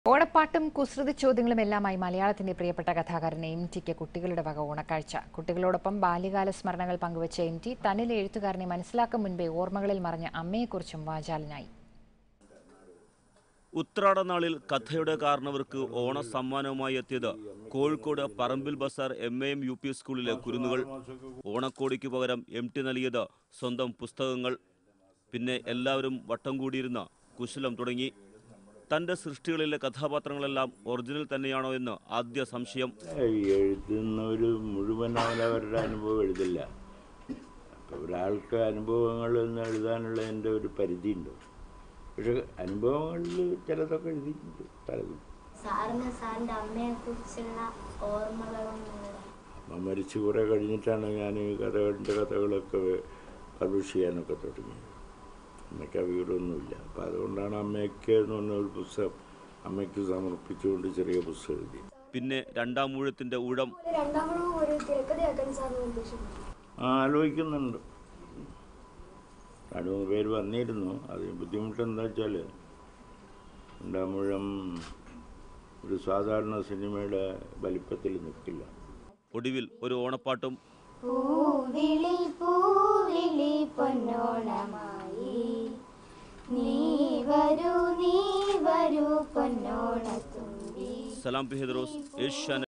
ഓണപ്പാട്ടും കുസൃതി ചോദ്യങ്ങളും എല്ലാമായി മലയാളത്തിന്റെ പ്രിയപ്പെട്ട കഥാകാരൻ എം ടിക്ക് കുട്ടികളുടെ വക ഓണക്കാഴ്ച കുട്ടികളോടൊപ്പം ബാല്യകാല സ്മരണകൾ പങ്കുവച്ച എം ടി തന്നിലെ എഴുത്തുകാരനെ മനസ്സിലാക്കും മുൻപേ ഓർമ്മകളിൽ മറഞ്ഞ അമ്മയെക്കുറിച്ചും വാചാലനായി ഉത്രാടനാളിൽ കഥയുടെ കാരണവർക്ക് ഓണ സമ്മാനവുമായി എത്തിയത് Kozhikode Parambil Bazar M A M U P സ്കൂളിലെ കുരുന്നുകൾ ഓണക്കോടിക്ക് പകരം എം ടി നൽകിയത് സ്വന്തം പുസ്തകങ്ങൾ പിന്നെ എല്ലാവരും വട്ടം കൂടിയിരുന്ന് കുശലം തുടങ്ങി തന്റെ സൃഷ്ടികളിലെ കഥാപാത്രങ്ങളെല്ലാം ഒറിജിനൽ തന്നെയാണോ എന്ന് ആദ്യ സംശയം ഈ എഴുതുന്നവർ മുഴുവൻ അവരവരുടെ അനുഭവം എഴുതില്ല അപ്പോൾ ഒരാൾക്ക് അനുഭവങ്ങൾ എന്ന് എഴുതാനുള്ള എൻ്റെ ഒരു പരിധിയുണ്ട് പക്ഷെ അനുഭവങ്ങളിൽ ചിലതൊക്കെ എഴുതിയിട്ടുണ്ട് പലതും സാറിന് സാറിൻ്റെ അമ്മയെ കുറിച്ചുള്ള ഓർമ്മകളൊന്നും അമ്മ മരിച്ചു കുറേ കഴിഞ്ഞിട്ടാണ് ഞാൻ ഈ കഥകളുടെ കഥകളൊക്കെ പബ്ലിഷ് ചെയ്യാനൊക്കെ തുടങ്ങിയത് അമ്മയ്ക്ക് ആ വിവരമൊന്നുമില്ല അപ്പോൾ അതുകൊണ്ടാണ് അമ്മയ്ക്ക് എന്ന് പറഞ്ഞ ഒരു പുസ്തകം അമ്മയ്ക്ക് സമർപ്പിച്ചുകൊണ്ട് ചെറിയ പുസ്തകം എഴുതി പിന്നെ രണ്ടാം ഊഴത്തിന്റെ ഊഴം രണ്ടാമതും ഒരു തിരക്കഥയാക്കാൻ സാറിന് ഉദ്ദേശിക്കുന്നു ആ ആലോചിക്കുന്നുണ്ട് രണ്ട് മൂന്ന് പേര് വന്നിരുന്നു അതിന് ബുദ്ധിമുട്ട് എന്താ വെച്ചാൽ മുഴം ഒരു സാധാരണ സിനിമയുടെ വലിപ്പത്തിൽ നിൽക്കില്ല ഒടുവിൽ ഒരു ഓണപ്പാട്ടും പൂവിളി പൂവിളി പൊന്നോണമായി നീ വരൂ നീ വരൂ പൊന്നോണത്തുമ്പി സലാം പി ഹെദ്രോസ് ഏഷ്യാനെറ്റ്